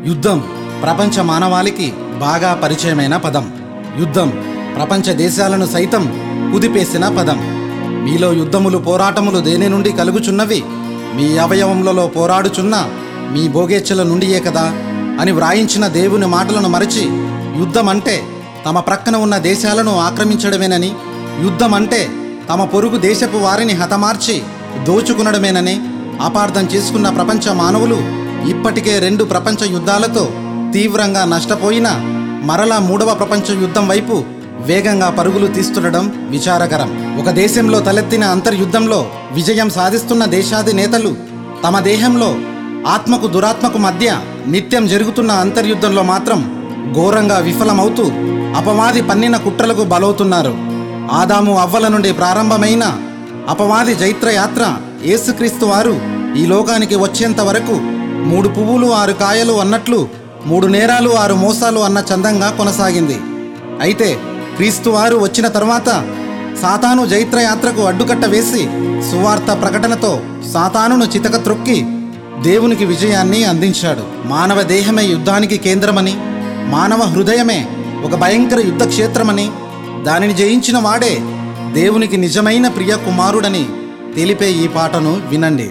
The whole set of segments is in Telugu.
యుద్ధం ప్రపంచ మానవాళికి బాగా పరిచయమైన పదం యుద్ధం ప్రపంచ దేశాలను సైతం కుదిపేసిన పదం మీలో యుద్ధములు పోరాటములు దేని నుండి కలుగుచున్నవి మీ అవయవములలో పోరాడుచున్న మీ భోగేచ్ఛల నుండియే కదా అని వ్రాయించిన దేవుని మాటలను మరచి యుద్ధం అంటే తమ ప్రక్కన ఉన్న దేశాలను ఆక్రమించడమేనని యుద్ధం అంటే తమ పొరుగు దేశపు వారిని హతమార్చి దోచుకునడమేనని అపార్థం చేసుకున్న ప్రపంచ మానవులు ఇప్పటికే రెండు ప్రపంచ యుద్ధాలతో తీవ్రంగా నష్టపోయిన మరలా మూడవ ప్రపంచ యుద్ధం వైపు వేగంగా పరుగులు తీస్తుండడం విచారకరం ఒక దేశంలో తలెత్తిన అంతర్యుద్ధంలో విజయం సాధిస్తున్న దేశాధినేతలు తమ దేహంలో ఆత్మకు దురాత్మకు మధ్య నిత్యం జరుగుతున్న అంతర్యుద్ధంలో మాత్రం ఘోరంగా విఫలమవుతూ అపవాది పన్నిన కుట్రలకు బలవుతున్నారు ఆదాము అవ్వల నుండి ప్రారంభమైన అపవాది జైత్రయాత్ర యేసుక్రీస్తు వారు ఈ లోకానికి వచ్చేంత వరకు మూడు పువ్వులు ఆరు కాయలు అన్నట్లు మూడు నేరాలు ఆరు మోసాలు అన్న చందంగా కొనసాగింది అయితే క్రీస్తు వారు వచ్చిన తరువాత సాతాను జైత్రయాత్రకు అడ్డుకట్ట వేసి సువార్త ప్రకటనతో సాతానును చితక త్రొక్కి దేవునికి విజయాన్ని అందించాడు మానవ దేహమే యుద్ధానికి కేంద్రమని మానవ హృదయమే ఒక భయంకర యుద్ధ క్షేత్రమని దానిని జయించిన వాడే దేవునికి నిజమైన ప్రియ కుమారుడని తెలిపే ఈ పాటను వినండి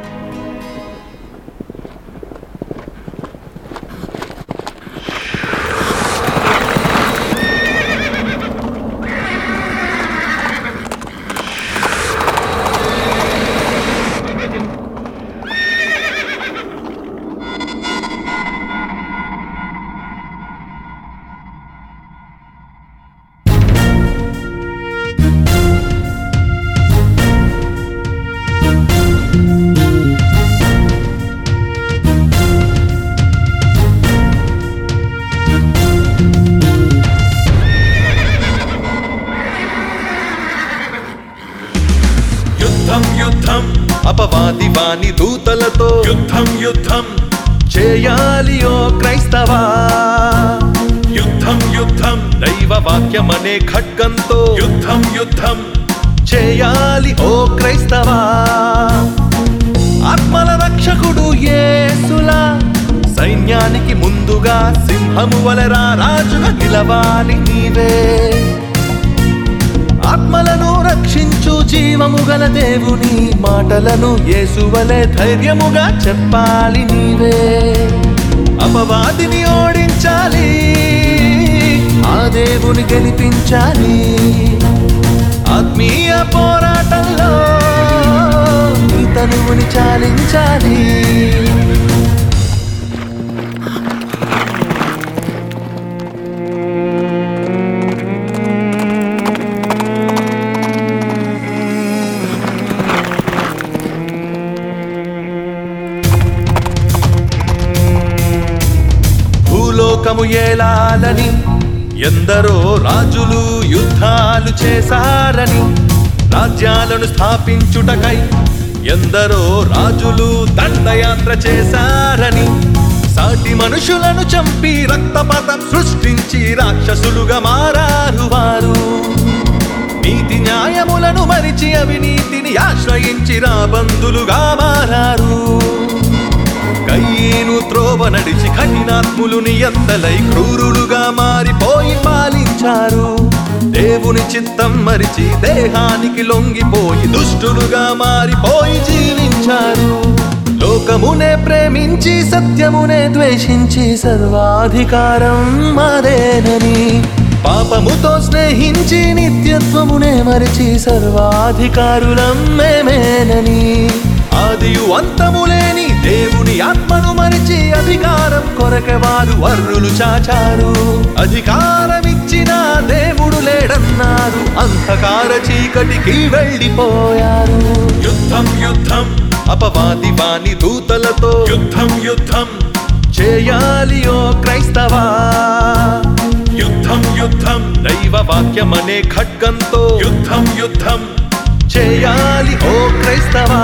యుద్ధం యుద్ధం అపవాది వాని దూతలతో యుద్ధం యుద్ధం చేయాలి ఓ క్రైస్తవా యుద్ధం యుద్ధం దైవ వాక్యమనే ఖడ్గంతో యుద్ధం యుద్ధం చేయాలి ఓ క్రైస్తవా ఆత్మల రక్షకుడు యేసులా సైన్యానికి ముందుగా సింహము వలెరా రాజుగా నిలవాలి నీవే ఆత్మలను రక్షించు జీవము గల దేవుని మాటలను యేసువలే ధైర్యముగా చెప్పాలి నీవే అపవాదిని ఓడించాలి ఆ దేవుని గెలిపించాలి ఆత్మీయ పోరాటంలో నీ తనువుని చాలించాలి భూలోకము ఏలాలని ఎందరో రాజులు యుద్ధాలు చేశారని రాజ్యాలను స్థాపించుటకై ఎందరో రాజులు దండయాత్ర చేశారని సాటి మనుషులను చంపి రక్తపాతం సృష్టించి రాక్షసులుగా మారారు వారు నీతి న్యాయములను మరిచి అవినీతిని ఆశ్రయించి రాబందులుగా మారారు కయ్యేను త్రోవ నడిచి కఠినాత్ములు నియంతలై క్రూరులుగా మారిపోయి పాలించారు దేవుని చిత్తం మరిచి దేహానికి లొంగిపోయి దుష్టులుగా మారిపోయి జీవించారు లోకమునే ప్రేమించి సత్యమునే ద్వేషించి సర్వాధికారం మాదేనని పాపముతో స్నేహించి నిత్యత్వమునే మరిచి సర్వాధికారులం మేమేనని ఆదియు అంతము లేని దేవుని ఆత్మను మరిచి అధికారం కొరకే వారు వర్రులు చాచారు అధికారమిచ్చిన దేవుడు లేడన్నారు అంధకార చీకటికి వెళ్ళిపోయారు యుద్ధం యుద్ధం అపవాది వాని దూతలతో యుద్ధం యుద్ధం చేయాలి ఓ క్రైస్తవా యుద్ధం యుద్ధం దైవ వాక్యమనే ఖడ్గంతో యుద్ధం యుద్ధం చేయాలి ఓ క్రైస్తవా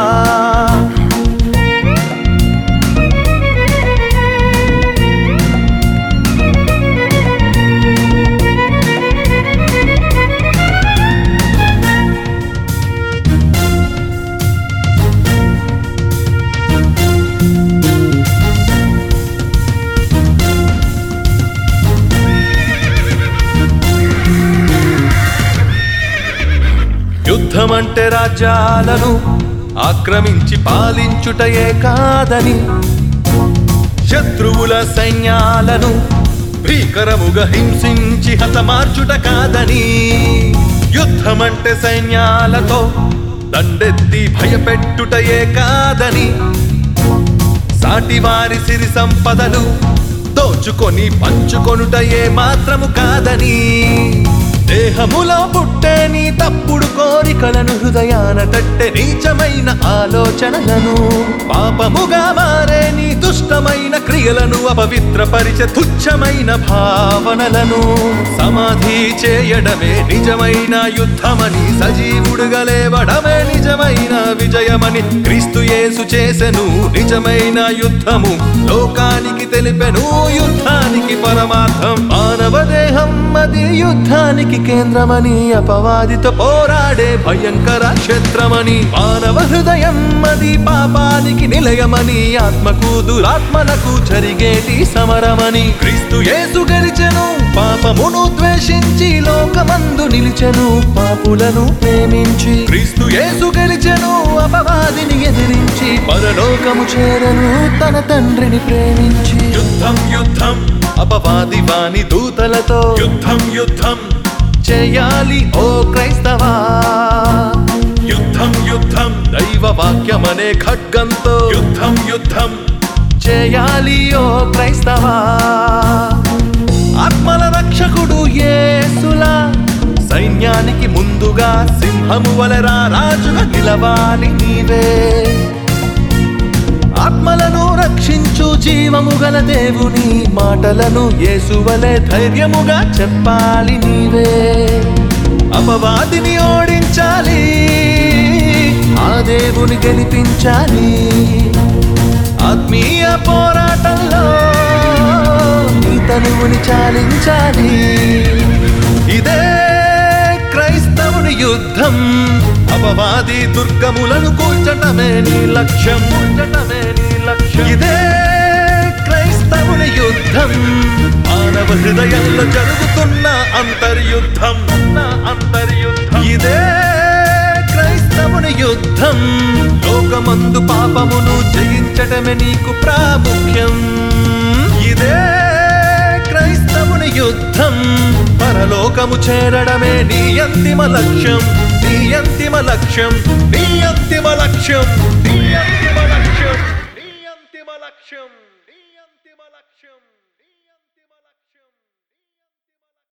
అంటే రాజ్యాలను ఆక్రమించి పాలించుటయే కాదని శత్రువుల సైన్యాలను భీకరముగా హింసించి హతమార్చుట కాదని యుద్ధమంటే సైన్యాలతో దండెత్తి భయపెట్టుటయే కాదని సాటివారి సిరి సంపదలు దోచుకొని పంచుకొనుటయే మాత్రము కాదని దేహములో పుట్టే నీ తప్పుడు కోరికలను హృదయాన తట్టె నీచమైన ఆలోచనలను పాపముగా మారే నీ దుష్టమైన క్రియలను అపవిత్రపరిచే తుచ్చమైన భావనలను సమాధి చేయడమే నిజమైన యుద్ధమని సజీవుడుగా లేవడమే నిజమైన విజయమని క్రీస్తు యేసు చేసెను నిజమైన యుద్ధము లోకానికి తెలిపెను యుద్ధానికి పరమార్థం మానవ దేహం అది యుద్ధానికి కేంద్రమని అపవాదితో పోరాడే భయంకర క్షేత్రమని మానవ హృదయం అది పాపానికి నిలయమని ఆత్మకు దురాత్మలకు జరిగేటి సమరమని క్రీస్తు యేసు గెలిచెను పాపమును ద్వేషించి లోకమందు నిలిచెను పాపులను ప్రేమించి క్రీస్తు యేసు గెలిచెను అపవాదిని ఎదిరించి పరలోకము చేరను తన తండ్రిని ప్రేమించి యుద్ధం యుద్ధం అపవాది వాని దూతలతో యుద్ధం యుద్ధం చేయాలి ఓ క్రైస్తవా యుద్ధం యుద్ధం దైవ వాక్యమనే ఖడ్గంతో యుద్ధం యుద్ధం చేయాలి ఓ క్రైస్తవా ఆత్మల రక్షకుడు యేసులా సైన్యానికి ముందుగా సింహము వలెరా రాజుగా నిలవాలి నీవే ఆత్మలను రక్షించు జీవము గల దేవుని మాటలను యేసువలే ధైర్యముగా చెప్పాలి నీవే అపవాదిని ఓడించాలి ఆ దేవుని గెలిపించాలి ఆత్మీయ పోరాటంలో నీ తనువుని చాలించాలి ఇదే క్రైస్తవుని యుద్ధం అపవాది దుర్గములను కూల్చటమే నీ లక్ష్యం కూల్చటమే నీ లక్ష్యం ఇదే క్రైస్తవుని యుద్ధం మానవ హృదయంలో జరుగుతున్న అంతర్యుద్ధం అంతర్యుద్ధం ఇదే క్రైస్తవుని యుద్ధం లోకమందు పాపమును జయించటమే నీకు ప్రాముఖ్యం ఇదే క్రైస్తవుని యుద్ధం పరలోకము చేరడమే నీ అంతిమ లక్ష్యం నీ అంతిమ లక్ష్యం నీ అంతిమ లక్ష్యం నీ అంతిమ లక్ష్యం నీ అంతిమ లక్ష్యం నీ అంతిమ లక్ష్యం